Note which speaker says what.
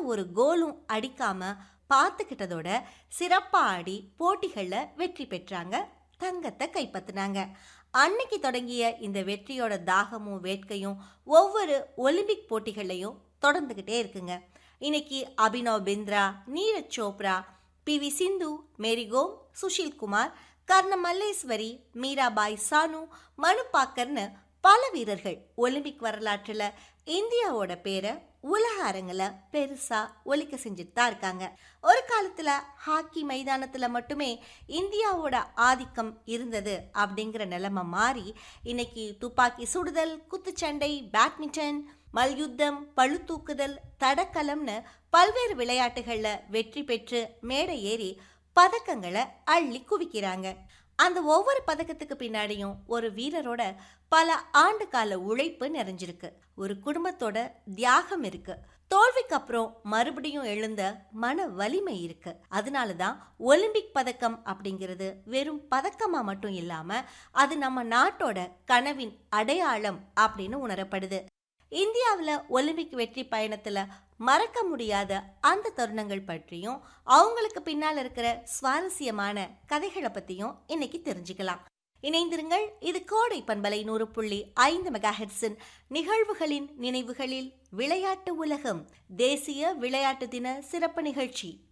Speaker 1: ஒரு கோலும் அடிக்காம பார்த்துக்கிட்டதோட சிறப்பா ஆடி போட்டிகளில் வெற்றி பெற்றாங்க தங்கத்தை கைப்பற்றினாங்க அன்னைக்கு தொடங்கிய இந்த வெற்றியோட தாகமும் வேட்கையும் ஒவ்வொரு ஒலிம்பிக் போட்டிகள்லையும் தொடர்ந்துக்கிட்டே இருக்குங்க இன்னைக்கு அபினவ் பிந்த்ரா நீரஜ் சோப்ரா பி வி சிந்து மேரிகோம் சுஷில் குமார் கர்ண மல்லேஸ்வரி மீராபாய் சானு மனு பாக்கர்னு பல வீரர்கள் ஒலிம்பிக் வரலாற்றில் இந்தியாவோட பேரை உலக அரங்கில் பெருசா ஒலிக்க செஞ்சுட்டு தான் இருக்காங்க ஒரு காலத்துல ஹாக்கி மைதானத்துல மட்டுமே இந்தியாவோட ஆதிக்கம் இருந்தது அப்படிங்கிற நிலைமை மாறி இன்னைக்கு துப்பாக்கி சுடுதல் குத்துச்சண்டை பேட்மிண்டன் மல்யுத்தம் பளுதூக்குதல் தடகளம்னு பல்வேறு விளையாட்டுகள்ல வெற்றி பெற்று மேடை ஏறி பதக்கங்களை அள்ளி குவிக்கிறாங்க அந்த ஒவ்வொரு பதக்கத்துக்கு பின்னாடியும் ஒரு வீரரோட பல ஆண்டு கால உழைப்பு நிறைஞ்சிருக்கு ஒரு குடும்பத்தோட தியாகம் இருக்கு தோல்விக்கு அப்புறம் மறுபடியும் எழுந்த மன வலிமை இருக்கு அதனால தான் ஒலிம்பிக் பதக்கம் அப்படிங்கிறது வெறும் பதக்கமா மட்டும் இல்லாம அது நம்ம நாட்டோட கனவின் அடையாளம் அப்படின்னு உணரப்படுது இந்தியாவில் ஒலிம்பிக் வெற்றி பயணத்தில் மறக்க முடியாத அந்த தருணங்கள் பற்றியும் அவங்களுக்கு பின்னால் இருக்கிற சுவாரஸ்யமான கதைகளை பற்றியும் இன்னைக்கு தெரிஞ்சுக்கலாம் இணைந்திருங்கள் இது கோடை பண்பலை நூறு புள்ளி ஐந்து மெகா ஹெட்ஸின் நிகழ்வுகளின் நினைவுகளில் விளையாட்டு உலகம் தேசிய விளையாட்டு தின சிறப்பு நிகழ்ச்சி